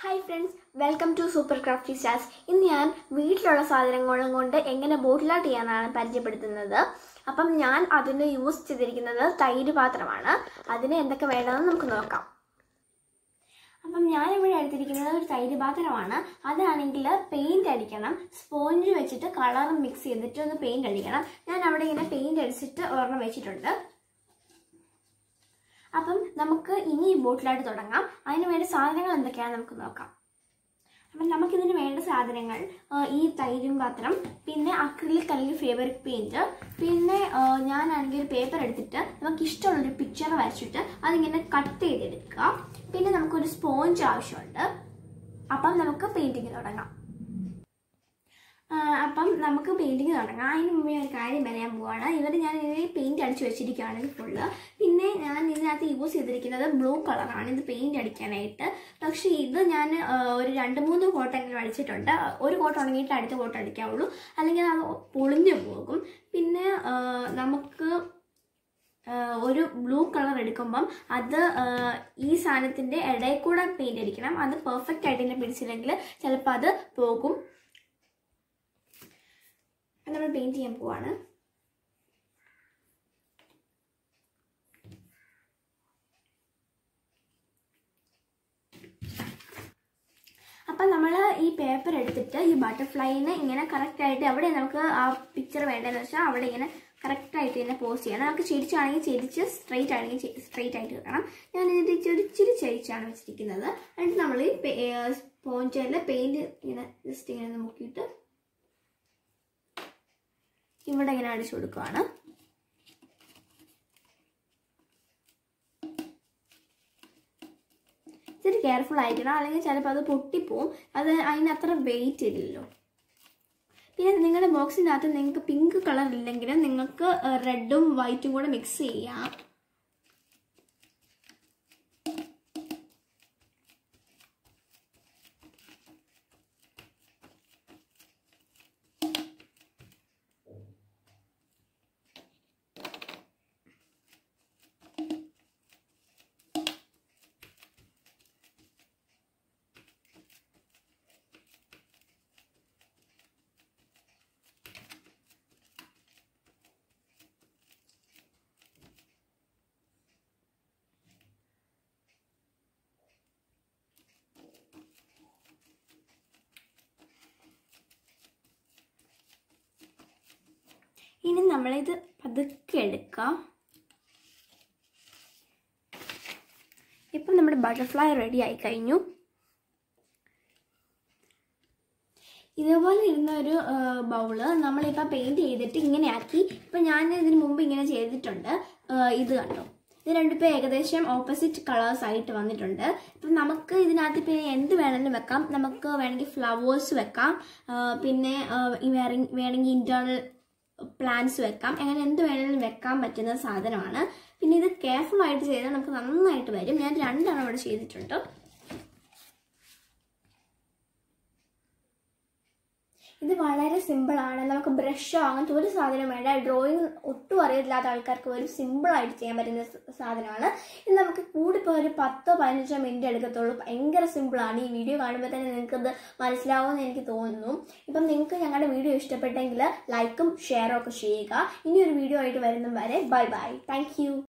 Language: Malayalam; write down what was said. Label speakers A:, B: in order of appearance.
A: hi friends welcome to super crafty stars ഇന്ന് ഞാൻ വീട്ടിലുള്ള സാധനങ്ങളും കൊണ്ട് എങ്ങനെ ബോട്ടിൽ ആർട്ട് ചെയ്യാനാണ് പരിചയപ്പെടുത്തുന്നത് അപ്പം ഞാൻ അതിന് യൂസ് ചെയ്തിരിക്കുന്നത് തൈര് പാത്രമാണ് അതിന് എന്തൊക്കെ വേണമെന്ന് നമുക്ക് നോക്കാം അപ്പം ഞാനിവിടെ എടുത്തിരിക്കുന്നത് ഒരു തൈര് പാത്രമാണ് അതാണെങ്കിൽ പെയിന്റ് അടിക്കണം സ്പോഞ്ച് വെച്ചിട്ട് കളർ മിക്സ് ചെയ്തിട്ട് ഒന്ന് പെയിന്റ് അടിക്കണം ഞാൻ അവിടെ ഇങ്ങനെ പെയിന്റ് അടിച്ചിട്ട് ഒരെണ്ണം വെച്ചിട്ടുണ്ട് അപ്പം നമുക്ക് ഇനി ഈ ബോട്ടിലായിട്ട് തുടങ്ങാം അതിന് വേണ്ട സാധനങ്ങൾ എന്തൊക്കെയാണെന്ന് നമുക്ക് നോക്കാം അപ്പം നമുക്കിതിന് വേണ്ട സാധനങ്ങൾ ആ, ഈ തൈരും പാത്രം പിന്നെ അക്രിലിക് അല്ലെങ്കിൽ ഫേവറിക് പെയിന്റ് പിന്നെ ആ, ഞാനാണെങ്കിൽ ഒരു പേപ്പർ എടുത്തിട്ട് നമുക്ക് ഇഷ്ടമുള്ളൊരു പിക്ചർ വരച്ചിട്ട് അതിങ്ങനെ കട്ട് ചെയ്തെടുക്കുക പിന്നെ നമുക്കൊരു സ്പോഞ്ച് ആവശ്യമുണ്ട് അപ്പം നമുക്ക് പെയിന്റിങ് തുടങ്ങാം ആ, അപ്പം നമുക്ക് പെയിന്റിങ് തുടങ്ങാം അതിന് മുമ്പേ ഒരു കാര്യം പറയാൻ പോവാണ് ഇവർ ഞാൻ ഇതിൽ പെയിന്റ് അടിച്ച് വെച്ചിരിക്കുകയാണ് ഫുള്ള് പിന്നെ ഞാൻ ഇതിനകത്ത് യൂസ് ചെയ്തിരിക്കുന്നത് ബ്ലൂ കളറാണ് ഇത് പെയിന്റ് അടിക്കാനായിട്ട് പക്ഷേ ഇത് ഞാൻ ആ, ഒരു രണ്ട് മൂന്ന് കോട്ടെങ്കിലും അടിച്ചിട്ടുണ്ട് ഒരു കോട്ട് ഉണങ്ങിയിട്ട് അടുത്ത കോട്ട് അടിക്കാവുള്ളൂ അല്ലെങ്കിൽ അത് പൊളിഞ്ഞു പോകും പിന്നെ ആ, നമുക്ക് ആ, ഒരു ബ്ലൂ കളർ എടുക്കുമ്പം അത് ആ, ഈ സാധനത്തിൻ്റെ ഇടയിൽ കൂടെ പെയിന്റ് അടിക്കണം അത് പെർഫെക്റ്റ് ആയിട്ട് തന്നെ പിടിച്ചില്ലെങ്കിൽ ചിലപ്പോൾ അത് പോകും അത് നമ്മൾ പെയിന്റ് ചെയ്യാൻ പോവാണ് അപ്പം നമ്മൾ ഈ പേപ്പർ എടുത്തിട്ട് ഈ ബട്ടർഫ്ലൈനെ ഇങ്ങനെ കറക്റ്റ് ആയിട്ട് എവിടെ നമുക്ക് ആ പിക്ചർ വേണ്ടതെന്ന് വെച്ചാൽ അവിടെ ഇങ്ങനെ കറക്റ്റ് ആയിട്ട് തന്നെ പോസ്റ്റ് ചെയ്യണം നമുക്ക് ചെരിച്ചാണെങ്കിൽ ചെരിച്ച് സ്ട്രെയിറ്റ് ആണെങ്കിൽ സ്ട്രെയിറ്റ് ആയിട്ട് വെക്കണം ഞാൻ ഇതിൻ്റെ ചെറിച്ചിരി ചെരിച്ചാണ് വെച്ചിരിക്കുന്നത് എന്നിട്ട് നമ്മൾ ഈ സ്പോഞ്ചിൽ പെയിന്റ് ഇങ്ങനെ ജസ്റ്റ് ഇങ്ങനെ നോക്കിയിട്ട് ഇവിടെ ഇങ്ങനെ അടിച്ചു കൊടുക്കുവാണ് ഇത്തിരി കെയർഫുൾ ആയിരിക്കണം അല്ലെങ്കിൽ ചിലപ്പോൾ അത് പൊട്ടിപ്പോവും അത് അതിനത്ര വെയിറ്റ് ഇല്ലല്ലോ പിന്നെ നിങ്ങളുടെ ബോക്സിനകത്ത് നിങ്ങൾക്ക് പിങ്ക് കളർ ഇല്ലെങ്കിലും നിങ്ങൾക്ക് റെഡും വൈറ്റും കൂടെ മിക്സ് ചെയ്യാം ഇനി നമ്മളിത് പതുക്കെ എടുക്കാം ഇപ്പം നമ്മുടെ ബട്ടർഫ്ലൈ റെഡി ആയി കഴിഞ്ഞു ഇതുപോലെ ഇരുന്ന ഒരു ബൗള് നമ്മളിപ്പോൾ പെയിന്റ് ചെയ്തിട്ട് ഇങ്ങനെ ആക്കി ഇപ്പം ഞാൻ ഇതിന് മുമ്പ് ഇങ്ങനെ ചെയ്തിട്ടുണ്ട് ആ, ഇത് കണ്ടോ ഇത് രണ്ടിപ്പോൾ ഏകദേശം ഓപ്പോസിറ്റ് കളേഴ്സ് ആയിട്ട് വന്നിട്ടുണ്ട് ഇപ്പം നമുക്ക് ഇതിനകത്ത് പിന്നെ എന്ത് വേണമെങ്കിലും വെക്കാം നമുക്ക് വേണമെങ്കിൽ ഫ്ലവേഴ്സ് വെക്കാം ആ, പിന്നെ ആ, ഈ വേറെ- വേണമെങ്കിൽ ഇൻറ്റേർണൽ പ്ലാന്റ്സ് വെക്കാം അങ്ങനെ എന്ത് വേണമെങ്കിലും വെക്കാൻ പറ്റുന്ന സാധനമാണ് പിന്നെ ഇത് കെയർഫുൾ ആയിട്ട് ചെയ്താൽ നമുക്ക് നന്നായിട്ട് വരും ഞാൻ രണ്ടെണ്ണം ഇവിടെ ചെയ്തിട്ടുണ്ട് ഇത് വളരെ സിമ്പിളാണ് നമുക്ക് ബ്രഷോ അങ്ങനത്തെ ഒരു സാധനം വേണ്ട ഡ്രോയിങ് ഒട്ടും അറിയില്ലാത്ത ആൾക്കാർക്ക് ഒരു സിമ്പിളായിട്ട് ചെയ്യാൻ പറ്റുന്ന സ- സാധനമാണ് ഇത് നമുക്ക് കൂടിപ്പോൾ ഒരു പത്തോ പതിനഞ്ചോ മിനിറ്റ് എടുക്കത്തുള്ളൂ ഭയങ്കര സിമ്പിളാണ് ഈ വീഡിയോ കാണുമ്പോൾ തന്നെ നിങ്ങൾക്ക് ഇത് മനസ്സിലാവുമെന്ന് എനിക്ക് തോന്നുന്നു ഇപ്പം നിങ്ങൾക്ക് ഞങ്ങളുടെ വീഡിയോ ഇഷ്ടപ്പെട്ടെങ്കിൽ ലൈക്കും ഷെയറും ഒക്കെ ചെയ്യുക ഇനി ഒരു വീഡിയോ ആയിട്ട് വരുന്നതും വരെ ബൈ ബൈ താങ്ക്